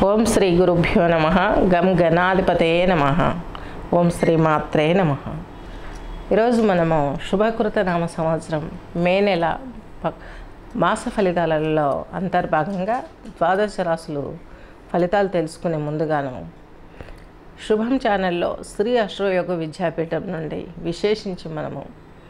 ఓం శ్రీ గురుభ్యో నమ గం గణాధిపతయే నమ ఓం శ్రీ మాత్రే నమ ఈరోజు మనము శుభకృత నామ సంవత్సరం మే నెల ప- మాస ఫలితాలలో అంతర్భాగంగా ద్వాదశ రాశులు ఫలితాలు తెలుసుకునే ముందుగాను శుభం ఛానల్లో శ్రీ అశ్వయోగ విద్యాపీఠం నుండి విశేషించి మనము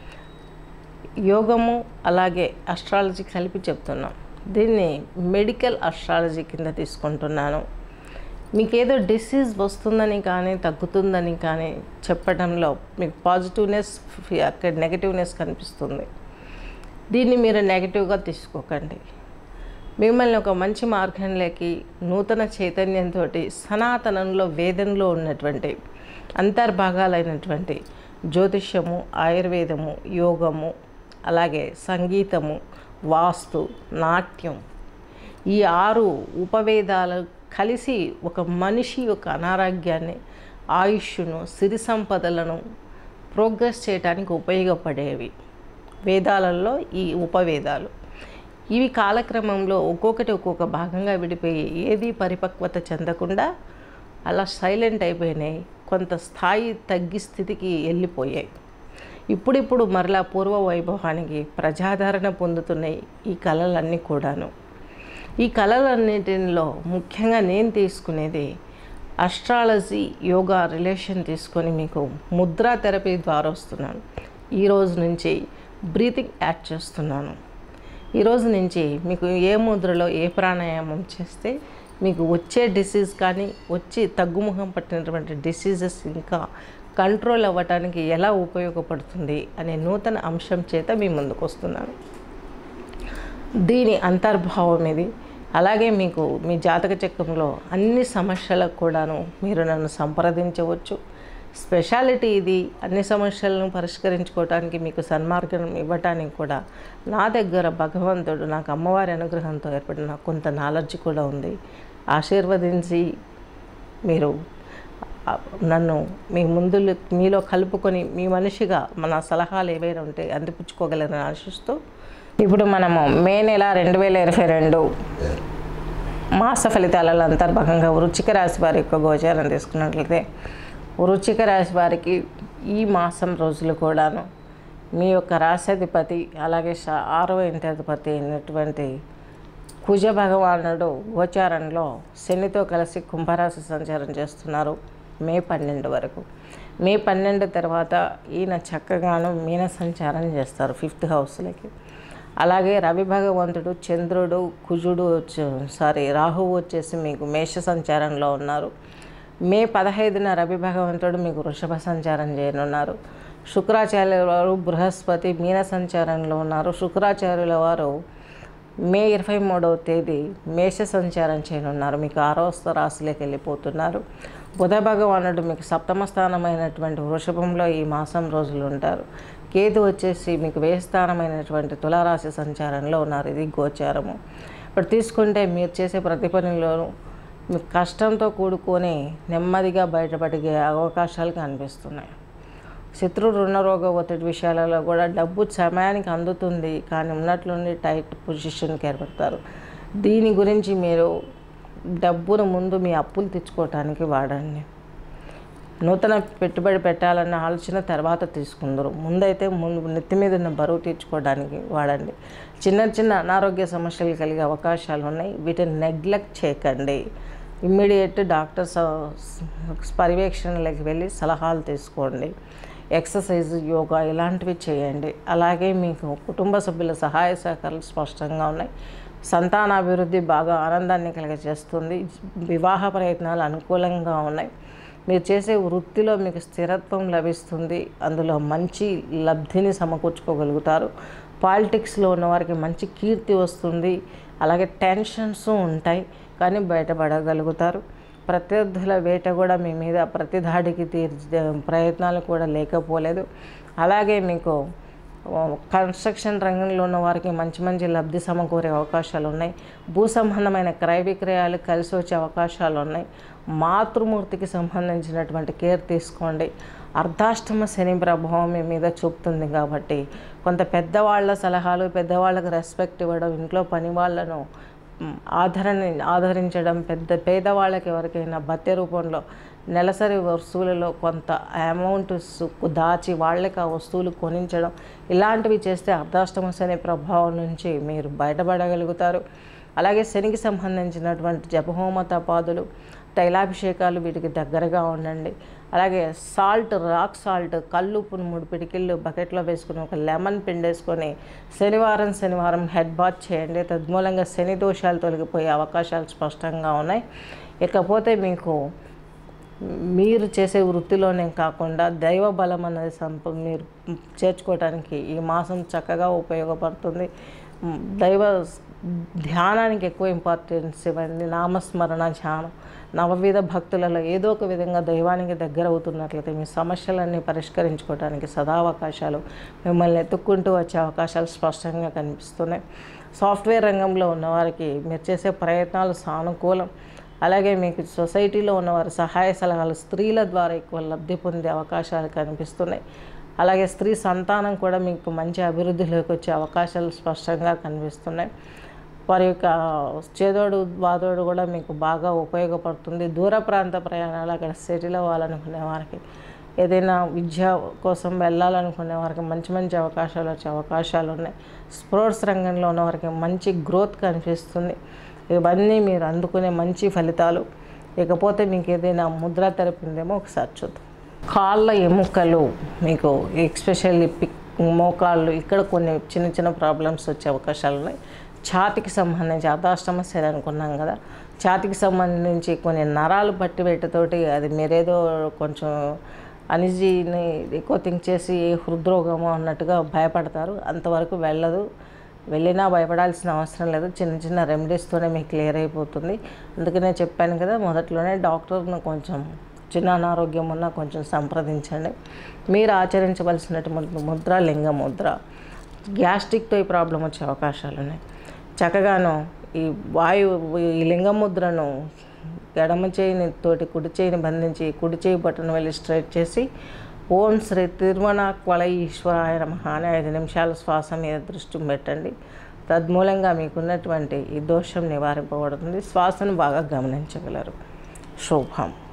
యోగము అలాగే అస్ట్రాలజీ కలిపి చెప్తున్నాం దీన్ని మెడికల్ అస్ట్రాలజీ కింద తీసుకుంటున్నాను మీకు ఏదో డిసీజ్ వస్తుందని కానీ తగ్గుతుందని కానీ చెప్పడంలో మీకు పాజిటివ్నెస్ అక్కడ నెగటివ్నెస్ కనిపిస్తుంది దీన్ని మీరు నెగటివ్గా తీసుకోకండి మిమ్మల్ని ఒక మంచి మార్గంలోకి నూతన చైతన్యంతో సనాతనంలో వేదంలో ఉన్నటువంటి అంతర్భాగాలైనటువంటి జ్యోతిష్యము ఆయుర్వేదము యోగము అలాగే సంగీతము వాస్తు నాట్యం ఈ ఆరు ఉపవేదాలు కలిసి ఒక మనిషి యొక్క అనారోగ్యాన్ని ఆయుష్ను సిరి సంపదలను ప్రోగ్రెస్ చేయడానికి ఉపయోగపడేవి వేదాలలో ఈ ఉపవేదాలు ఇవి కాలక్రమంలో ఒక్కొక్కటి ఒక్కొక్క భాగంగా విడిపోయి ఏది పరిపక్వత చెందకుండా అలా సైలెంట్ అయిపోయినాయి కొంత స్థాయి తగ్గి స్థితికి వెళ్ళిపోయాయి ఇప్పుడిప్పుడు మరలా పూర్వ వైభవానికి ప్రజాదరణ పొందుతున్నాయి ఈ కళలన్నీ కూడాను ఈ కళలన్నిటిలో ముఖ్యంగా నేను తీసుకునేది అస్ట్రాలజీ యోగా రిలేషన్ తీసుకొని మీకు ముద్రా థెరపీ ద్వారా వస్తున్నాను ఈ రోజు నుంచి బ్రీతింగ్ యాడ్ చేస్తున్నాను ఈరోజు నుంచి మీకు ఏ ముద్రలో ఏ ప్రాణాయామం చేస్తే మీకు వచ్చే డిసీజ్ కానీ వచ్చి తగ్గుముఖం పట్టినటువంటి డిసీజెస్ ఇంకా కంట్రోల్ అవ్వటానికి ఎలా ఉపయోగపడుతుంది అనే నూతన అంశం చేత మీ ముందుకు వస్తున్నాను దీని అంతర్భావం ఇది అలాగే మీకు మీ జాతక చక్రంలో అన్ని సమస్యలకు కూడాను మీరు నన్ను సంప్రదించవచ్చు స్పెషాలిటీ ఇది అన్ని సమస్యలను పరిష్కరించుకోవడానికి మీకు సన్మార్గం ఇవ్వటానికి కూడా నా దగ్గర భగవంతుడు నాకు అమ్మవారి అనుగ్రహంతో ఏర్పడిన కొంత నాలెడ్జ్ కూడా ఉంది ఆశీర్వదించి మీరు ఆ, నన్ను మీ ముందు మీలో కలుపుకొని మీ మనిషిగా మన సలహాలు ఏవైనా ఉంటే అందిపుచ్చుకోగలరని ఆశిస్తూ ఇప్పుడు మనము మే నెల రెండు వేల ఇరవై రెండు మాస ఫలితాలలో అంతర్భాగంగా వృచ్చిక రాశి వారి యొక్క గోచారం తీసుకున్నట్లయితే వృచ్చిక రాశి వారికి ఈ మాసం రోజులు కూడాను మీ యొక్క రాశాధిపతి అలాగే శా- ఆరవ ఇంటాధిపతి అయినటువంటి కుజ భగవానుడు గోచారంలో శనితో కలిసి కుంభరాశి సంచారం చేస్తున్నారు మే పన్నెండు వరకు మే పన్నెండు తర్వాత ఈయన చక్కగాను మీన సంచారం చేస్తారు ఫిఫ్త్ హౌస్లకి అలాగే రవి భగవంతుడు చంద్రుడు కుజుడు వచ్చి- సారీ రాహువు వచ్చేసి మీకు మేష సంచారంలో ఉన్నారు మే పదహైదున రవి భగవంతుడు మీకు వృషభ సంచారం చేయనున్నారు శుక్రాచార్యుల వారు బృహస్పతి మీన సంచారంలో ఉన్నారు శుక్రాచార్యుల వారు మే ఇరవై మూడవ తేదీ మేష సంచారం చేయనున్నారు మీకు ఆరవ రాశిలోకి వెళ్ళిపోతున్నారు బుధ భగవానుడు మీకు సప్తమ స్థానమైనటువంటి వృషభంలో ఈ మాసం రోజులు ఉంటారు కేతు వచ్చేసి మీకు వ్యయ స్థానమైనటువంటి తులారాశి సంచారంలో ఉన్నారు ఇది గోచారము ఇప్పుడు తీసుకుంటే మీరు చేసే ప్రతి పనిలోనూ మీకు కష్టంతో కూడుకొని నెమ్మదిగా బయటపడే అవకాశాలు కనిపిస్తున్నాయి శత్రు రుణరోగ ఒత్తిడి విషయాలలో కూడా డబ్బు సమయానికి అందుతుంది కానీ ఉన్నట్లుండి టైట్ పొజిషన్కి ఏర్పడతారు దీని గురించి మీరు డబ్బును ముందు మీ అప్పులు తెచ్చుకోవటానికి వాడండి నూతన పెట్టుబడి పెట్టాలన్న ఆలోచన తర్వాత తీసుకుందరు ముందైతే ముందు నెత్తి మీద ఉన్న బరువు తీర్చుకోవడానికి వాడండి చిన్న చిన్న అనారోగ్య సమస్యలు కలిగే అవకాశాలు ఉన్నాయి వీటిని నెగ్లెక్ట్ చేయకండి ఇమ్మీడియట్ డాక్టర్ స- పర్యవేక్షణలోకి వెళ్ళి సలహాలు తీసుకోండి ఎక్సర్సైజ్ యోగా ఇలాంటివి చేయండి అలాగే మీకు కుటుంబ సభ్యుల సహాయ సహకారాలు స్పష్టంగా ఉన్నాయి సంతానాభివృద్ధి బాగా ఆనందాన్ని కలిగజేస్తుంది వివాహ ప్రయత్నాలు అనుకూలంగా ఉన్నాయి మీరు చేసే వృత్తిలో మీకు స్థిరత్వం లభిస్తుంది అందులో మంచి లబ్ధిని సమకూర్చుకోగలుగుతారు పాలిటిక్స్లో ఉన్న వారికి మంచి కీర్తి వస్తుంది అలాగే టెన్షన్స్ ఉంటాయి కానీ బయటపడగలుగుతారు ప్రత్యర్థుల వేట కూడా మీ మీద ప్రతిదాడికి తీర్చే ప్రయత్నాలు కూడా లేకపోలేదు అలాగే మీకు కన్స్ట్రక్షన్ రంగంలో ఉన్న వారికి మంచి మంచి లబ్ధి సమకూరే అవకాశాలు ఉన్నాయి భూ సంబంధమైన క్రయ విక్రయాలు కలిసి వచ్చే అవకాశాలు ఉన్నాయి మాతృమూర్తికి సంబంధించినటువంటి కేర్ తీసుకోండి అర్ధాష్టమ శని ప్రభావం మీ మీద చూపుతుంది కాబట్టి కొంత పెద్దవాళ్ళ సలహాలు పెద్దవాళ్ళకి రెస్పెక్ట్ ఇవ్వడం ఇంట్లో పని వాళ్ళను మ్, ఆదరణ ఆదరించడం పెద్ద పేదవాళ్ళకి ఎవరికైనా భత్య రూపంలో నెలసరి వస్తువులలో కొంత అమౌంట్ సు- దాచి వాళ్ళకి ఆ వస్తువులు కొనించడం ఇలాంటివి చేస్తే అర్ధాష్టమ శని ప్రభావం నుంచి మీరు బయటపడగలుగుతారు అలాగే శనికి సంబంధించినటువంటి జపహోమ తపాదులు తైలాభిషేకాలు వీటికి దగ్గరగా ఉండండి అలాగే సాల్ట్ రాక్ సాల్ట్ కల్లుప్పును మూడు పిడికిళ్ళు బకెట్లో వేసుకుని ఒక లెమన్ పిండేసుకొని శనివారం శనివారం హెడ్ బాత్ చేయండి తద్మూలంగా శని దోషాలు తొలగిపోయే అవకాశాలు స్పష్టంగా ఉన్నాయి ఇకపోతే మీకు మీరు చేసే వృత్తిలోనే కాకుండా దైవ బలం అనేది సంప మీరు చేర్చుకోవడానికి ఈ మాసం చక్కగా ఉపయోగపడుతుంది మ్, దైవ ధ్యానానికి ఎక్కువ ఇంపార్టెన్స్ ఇవ్వండి నామస్మరణ ధ్యానం నవవిధ భక్తులలో ఏదో ఒక విధంగా దైవానికి దగ్గర అవుతున్నట్లయితే మీ సమస్యలన్నీ పరిష్కరించుకోవడానికి సదావకాశాలు మిమ్మల్ని ఎత్తుక్కుంటూ వచ్చే అవకాశాలు స్పష్టంగా కనిపిస్తున్నాయి సాఫ్ట్వేర్ రంగంలో ఉన్నవారికి మీరు చేసే ప్రయత్నాలు సానుకూలం అలాగే మీకు సొసైటీలో ఉన్నవారి సహాయ సలహాలు స్త్రీల ద్వారా ఎక్కువ లబ్ధి పొందే అవకాశాలు కనిపిస్తున్నాయి అలాగే స్త్రీ సంతానం కూడా మీకు మంచి అభివృద్ధిలోకి వచ్చే అవకాశాలు స్పష్టంగా కనిపిస్తున్నాయి వారి యొక్క చేదోడు వాదోడు కూడా మీకు బాగా ఉపయోగపడుతుంది దూర ప్రాంత ప్రయాణాలు అక్కడ సెటిల్ అవ్వాలనుకునే వారికి ఏదైనా విద్య కోసం వెళ్ళాలనుకునే వారికి మంచి మంచి అవకాశాలు వచ్చే అవకాశాలు ఉన్నాయి స్పోర్ట్స్ రంగంలో ఉన్న వారికి మంచి గ్రోత్ కనిపిస్తుంది ఇవన్నీ మీరు అందుకునే మంచి ఫలితాలు ఇకపోతే మీకు ఏదైనా ముద్ర తెరపిందేమో ఒకసారి చూద్దాం కాళ్ళ ఎముకలు మీకు ఎక్స్పెషల్లీ పిక్ మోకాళ్ళు ఇక్కడ కొన్ని చిన్న చిన్న ప్రాబ్లమ్స్ వచ్చే అవకాశాలు ఉన్నాయి ఛాతికి సంబంధించి అర్ధాష్టమ శని అనుకున్నాం కదా ఛాతికి సంబంధించి కొన్ని నరాలు పట్టి పెట్టతోటి అది మీరేదో కొంచెం అనిజీని ఎక్కువ థింక్ చేసి హృద్రోగము అన్నట్టుగా భయపడతారు అంతవరకు వెళ్ళదు వెళ్ళినా భయపడాల్సిన అవసరం లేదు చిన్న చిన్న రెమెడీస్తోనే మీకు క్లియర్ అయిపోతుంది అందుకనే చెప్పాను కదా మొదట్లోనే డాక్టర్ను కొంచెం చిన్న అనారోగ్యం ఉన్నా కొంచెం సంప్రదించండి మీరు ఆచరించవలసినటువంటి ముద్ర లింగ ముద్ర గ్యాస్ట్రిక్తో ఈ ప్రాబ్లం వచ్చే అవకాశాలు ఉన్నాయి చక్కగాను ఈ వాయువు ఈ లింగ ముద్రను ఎడమ చేయిని తోటి కుడి చేయిని బంధించి కుడి చేయి బట్టను వెళ్ళి స్ట్రైట్ చేసి ఓం శ్రీ తిరుమణ క్వల ఈశ్వరాయ నమః అని ఐదు నిమిషాలు శ్వాస మీద దృష్టి పెట్టండి తద్మూలంగా మీకున్నటువంటి ఈ దోషం నివారింపబడుతుంది శ్వాసను బాగా గమనించగలరు శుభం